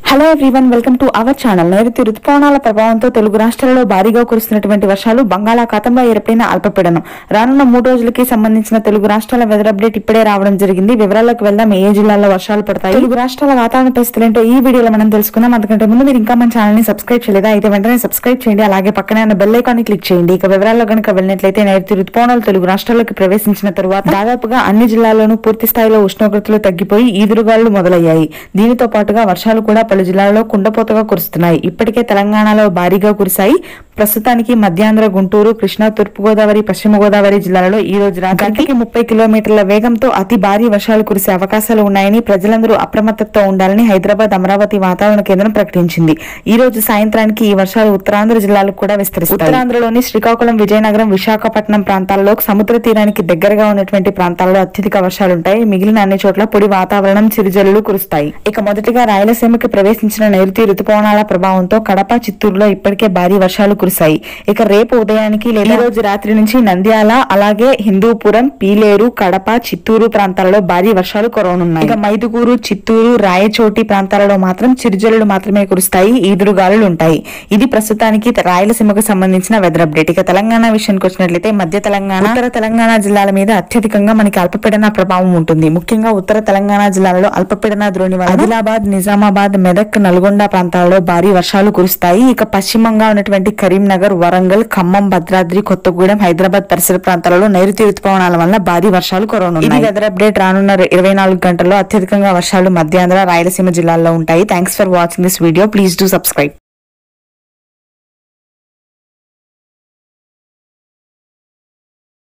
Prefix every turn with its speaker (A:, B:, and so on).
A: hello everyone welcome to our channel నైరుతి రుతుపవనాల ప్రభావంతో తెలుగు రాష్ట్రాల్లో భారీగా కురుస్తున్నటువంటి వర్షాలు బంగాళాఖాతంలో ఏర్పడిన అల్పపీడనం రానున్న మూడు రోజులకి సంబంధించిన తెలుగు రాష్ట్రాల వెదర్ అప్డేట్ ఇప్పుడే రావడం జరిగింది వివరాలకు వెళ్దాం ఏ జిల్లాల్లో వర్షాలు పడతాయి తెలుగు రాష్ట్రాల వాతావరణ పరిస్థితులు ఏంటో ఈ వీడియోలో మనం తెలుసుకుందాం అంతకంటే ముందు మీరు ఇంకా మన ఛానల్ ని సబ్స్క్రైబ్ చేయలేదా అయితే వెంటనే సబ్స్క్రైబ్ చేయండి అలాగే పక్కనే ఉన్న బెల్ ఐకాన్ ని క్లిక్ చేయండి ఇక వివరాల్లో కనుక వెళ్ళినట్లయితే నైరుతి రుతుపవనాలు తెలుగు రాష్ట్రాల్లోకి ప్రవేశించిన తరువాత దాదాపుగా అన్ని జిల్లాల్లోనూ పూర్తి స్థాయిలో ఉష్ణోగ్రతలు తగ్గిపోయి ఈదురుగాలు మొదలయ్యాయి దీనితో పాటుగా వర్షాలు కూడా పలు జిల్లాల్లో కుండపోతగా కురుస్తున్నాయి ఇప్పటికే తెలంగాణలో భారీగా కురిశాయి ప్రస్తుతానికి మధ్యాంధ్ర గుంటూరు కృష్ణా తూర్పు గోదావరి పశ్చిమ గోదావరి జిల్లాలలో ఈ రోజు రాత్రి గంటకి ముప్పై కిలోమీటర్ల వేగంతో అతి భారీ వర్షాలు కురిసే అవకాశాలు ఉన్నాయని ప్రజలందరూ అప్రమత్తతో ఉండాలని హైదరాబాద్ అమరావతి వాతావరణ కేంద్రం ప్రకటించింది ఈ రోజు సాయంత్రానికి ఈ వర్షాలు ఉత్తరాంధ్ర జిల్లాలకు కూడా విస్తరిస్తాయి ఉత్తరాంధ్రలోని శ్రీకాకుళం విజయనగరం విశాఖపట్నం ప్రాంతాల్లో సముద్ర తీరానికి దగ్గరగా ఉన్నటువంటి ప్రాంతాల్లో అత్యధిక వర్షాలుంటాయి మిగిలిన అన్ని చోట్ల పొడి వాతావరణం చిరుజల్లులు కురుస్తాయి ఇక మొదటిగా రాయలసీమకి ప్రవేశించిన నైరుతి రుతుపవనాల ప్రభావంతో కడప చిత్తూరులో ఇప్పటికే భారీ వర్షాలు కురిశాయి ఇక రేపు ఉదయానికి లేదా ఈ రోజు రాత్రి నుంచి నంద్యాల అలాగే హిందూపురం పీలేరు కడప చిత్తూరు ప్రాంతాలలో భారీ వర్షాలు కురవనున్నాయి ఇక మైదుగూరు చిత్తూరు రాయచోటి ప్రాంతాలలో మాత్రం చిరుజల్లులు మాత్రమే కురుస్తాయి ఈదురుగాలులు ఉంటాయి ఇది ప్రస్తుతానికి రాయలసీమకు సంబంధించిన వెదర్ అప్డేట్ ఇక తెలంగాణ విషయానికి వచ్చినట్లయితే మధ్య తెలంగాణ ఉత్తర తెలంగాణ జిల్లాల మీద అత్యధికంగా మనకి అల్పపీడన ప్రభావం ఉంటుంది ముఖ్యంగా ఉత్తర తెలంగాణ జిల్లాలలో అల్పపీడన ద్రోణి వల్ల ఆదిలాబాద్ నిజామాబాద్ మెదక్ నల్గొండ ప్రాంతాలలో భారీ వర్షాలు కురుస్తాయి ఇక పశ్చిమంగా ఉన్నటువంటి కరీంనగర్ వరంగల్ ఖమ్మం భద్రాద్రి కొత్తగూడెం హైదరాబాద్ పరిసర ప్రాంతాలలో నైరుతి ఋతుపవనాల వల్ల భారీ వర్షాలు కురవనున్నాయి ఇది వెదర్ అప్డేట్ రానున్న ఇరవై నాలుగు గంటల్లో అత్యధికంగా వర్షాలు మధ్యాంధ్ర రాయలసీమ జిల్లాల్లో ఉంటాయి thanks for watching this video please do subscribe